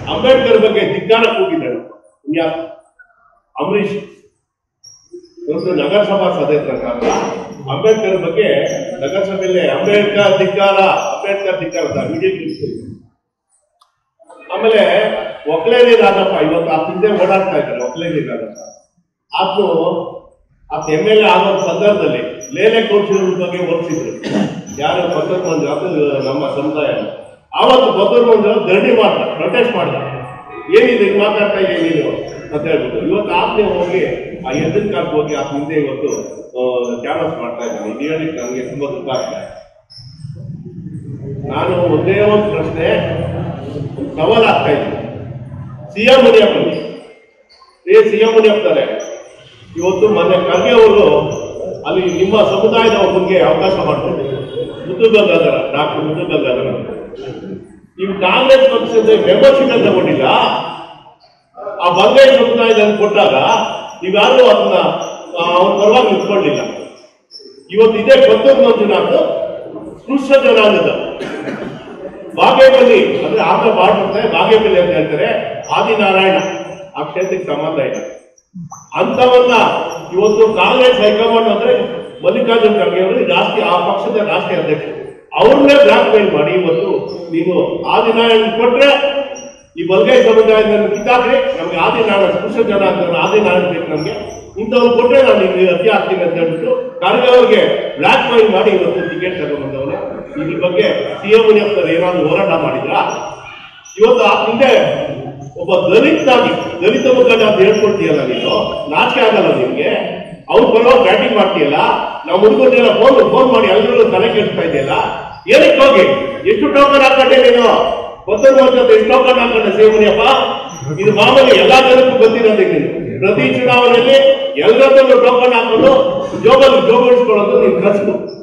ಅಂಬೇಡ್ಕರ್ ಬಗ್ಗೆ ಧಿಕ್ಕಾರ ಕೂಗಿದ್ದಾನೆ ಯಾರು ಅಂಬರೀಷ್ ಇವತ್ತು ನಗರಸಭಾ ಸದಸ್ಯರ ಅಂಬೇಡ್ಕರ್ ಬಗ್ಗೆ ನಗರಸಭೆಯಲ್ಲಿ ಅಂಬೇಡ್ಕರ್ ಧಿಕ್ಕಾರ ಅಂಬೇಡ್ಕರ್ ಧಿಕ್ಕಾರ ಅಂತ ವಿಡಿಯೋ ಕ್ಲಿಪ್ಸ್ ಆಮೇಲೆ ಒಕ್ಲೇನಿ ರಾಜಪ್ಪ ಇವತ್ತು ಆ ಹಿಂದೆ ಓಡಾಡ್ತಾ ಇದ್ದಾರೆ ಒಕ್ಲೇನಿ ರಾಜಪ್ಪ ಆತನು ಆತ ಎಮ್ ಎಲ್ ಎ ಆಗೋ ಸಂದರ್ಭದಲ್ಲಿ ಲೇಲೆ ಕೌಶಲ್ಯದ ಬಗ್ಗೆ ಓದಿಸಿದ್ರು ಯಾರು ಬಸರ್ ಮಂಜು ಅದು ನಮ್ಮ ಸಮುದಾಯ ಆವತ್ತು ಬಸರ್ ಮಂಜು ಧರಣಿ ಮಾಡ್ದ ಪ್ರೊಟೆಸ್ಟ್ ಮಾಡ್ದ ಏನಿದೆ ಹಿಂಗ್ ಮಾತಾಡ್ತಾ ಇದೆಯಾ ನೀನು ಅಂತ ಹೇಳ್ಬಿಟ್ಟು ಇವತ್ತು ಆತ್ಮೀಯ ಹೋಗಿ ಆ ಎದುರು ಕಾಲಕ್ಕೆ ಹೋಗಿ ಆ ಹಿಂದೆ ಇವತ್ತು ಕ್ಯಾನ್ವಸ್ ಮಾಡ್ತಾ ಇದ್ದಾನೆ ಇದು ಹೇಳಿಕ್ಕೆ ನನಗೆ ತುಂಬಾ ದುಃಖ ಆಗ್ತಾ ಇದೆ ನಾನು ಒಂದೇ ಒಂದು ಪ್ರಶ್ನೆ ಒಂದು ಸವಾಲ್ ಆಗ್ತಾ ಇದ್ದೀನಿ ಸಿಎಂ ಮುನಿಯಪ್ಪನಿಗೆ ಏ ಸಿಎಂ ಮುನಿಯಪ್ಪತಾರೆ ಇವತ್ತು ಮೊನ್ನೆ ಖರ್ಗೆ ಅವರು ಅಲ್ಲಿ ನಿಮ್ಮ ಸಮುದಾಯದ ಒಬ್ಬನಿಗೆ ಅವಕಾಶ ಮಾಡ್ತಾರೆ ಮುದ್ದು ಗಂಗಾಧರ ಡಾಕ್ಟರ್ ಮುದ್ದು ಗಂಗಾಧರ ನೀವು ಕಾಂಗ್ರೆಸ್ ಪಕ್ಷದ ಮೆಂಬರ್ಶಿಪ್ ತಗೊಂಡಿಲ್ಲ ಆ ಬಂಗಾಳಿ ಸಮುದಾಯದಲ್ಲಿ ಕೊಟ್ಟಾಗ ನೀವ್ಯಾರು ಅದನ್ನ ಅವನ ಪರವಾಗಿ ನಿಂತ್ಕೊಳ್ಳಿಲ್ಲ ಇವತ್ತು ಇದೇ ಕೊತ್ತೂರು ಮಂಜುನಾಥ್ ಸ್ಪೃಶ್ಯ ಜನಾಂಗದ ಬಾಗೇಪಲ್ಲಿ ಅಂದ್ರೆ ಆಂಧ್ರ ಬಾರ್ಡರ್ ಬಾಗೇಪಲ್ಲಿ ಅಂತ ಹೇಳ್ತಾರೆ ಆದಿನಾರಾಯಣ ಆ ಕ್ಷೇತ್ರಕ್ಕೆ ಸಂಬಂಧ ಇಲ್ಲ ಅಂತವನ್ನ ಇವತ್ತು ಕಾಂಗ್ರೆಸ್ ಹೈಕಮಾಂಡ್ ಅಂದ್ರೆ ಮಲ್ಲಿಕಾರ್ಜುನ್ ಖರ್ಗೆ ಅವರು ರಾಷ್ಟ್ರೀಯ ಆ ಪಕ್ಷದ ರಾಷ್ಟ್ರೀಯ ಅಧ್ಯಕ್ಷ ಅವ್ರನ್ನೇ ಬ್ಲಾಕ್ ಮೇಲ್ ಮಾಡಿ ಇವತ್ತು ನೀನು ಆದಿನಾರಾಯಣ ಕೊಟ್ರೆ ಈ ಬಲ್ಗೈ ಸಮುದಾಯದ ಕಿತ್ತಾಕ್ರಿ ನಮ್ಗೆ ಆದಿನಾರಾಯಣ ಸ್ಪೃಶ್ಯ ಜನ ಅಂತ ಆದಿನಾರಾಯಣ ಬೇಕು ನಮ್ಗೆ ಇಂಥವ್ರು ಕೊಟ್ರೆ ನಾನು ನಿಮ್ಗೆ ಅತಿ ಆಗ್ತೀನಿ ಅಂತ ಹೇಳ್ಬಿಟ್ಟು ಖರ್ಗೆ ಅವ್ರಿಗೆ ಬ್ಲಾಕ್ ಮೇಲ್ ಮಾಡಿ ಇವತ್ತು ಟಿಕೆಟ್ ತಗೊಂಡ್ಬಂದವನೆ ಇದ್ರ ಬಗ್ಗೆ ಸಿಎಂ ಮುನಿಯಪ್ಪನವ್ರು ಏನಾದ್ರು ಹೋರಾಟ ಮಾಡಿದ್ರಾ ಇವತ್ತು ಆ ಹಿಂದೆ ಒಬ್ಬ ದಲಿತಾಗಿ ದಲಿತ ಮುಖಂಡ ಅಂತ ಹೇಳ್ಕೊಡ್ತೀಯಲ್ಲ ನೀನು ನಾಚಿಕೆ ಆಗಲ್ಲ ನಿನ್ಗೆ ಅವ್ರ ಪರವಾಗಿ ಬ್ಯಾಟಿಂಗ್ ಮಾಡ್ತೀಯಲ್ಲ ನಾವು ಹುಡುಗರನ್ನೆಲ್ಲ ಫೋನ್ ಫೋನ್ ಮಾಡಿ ಎಲ್ಲರೂ ತಲೆ ಕೆಡಿಸ್ತಾ ಇದೆಯಲ್ಲ ಏನಕ್ಕೆ ಹೋಗಿ ಎಷ್ಟು ಟೋಕನ್ ಹಾಕೊಂಡೆ ನೀನು ಗೊತ್ತೊಂದು ವರ್ಷ ಎಷ್ಟು ಟೋಕನ್ ಹಾಕೊಂಡೆ ಸೇವನಿಯಪ್ಪ ಇದು ಮಾಮೂಲಿ ಎಲ್ಲಾ ಜನಕ್ಕೂ ಗೊತ್ತಿರೋದು ನೀನು ಪ್ರತಿ ಚುನಾವಣೆಯಲ್ಲಿ ಎಲ್ಲರಲ್ಲೂ ಟೋಕನ್ ಹಾಕೊಂಡು ಜೋಬಲ್ಲಿ ಜೋಗಿಸ್ಕೊಳ್ಳೋದು ನೀನ್ ಕಸಬು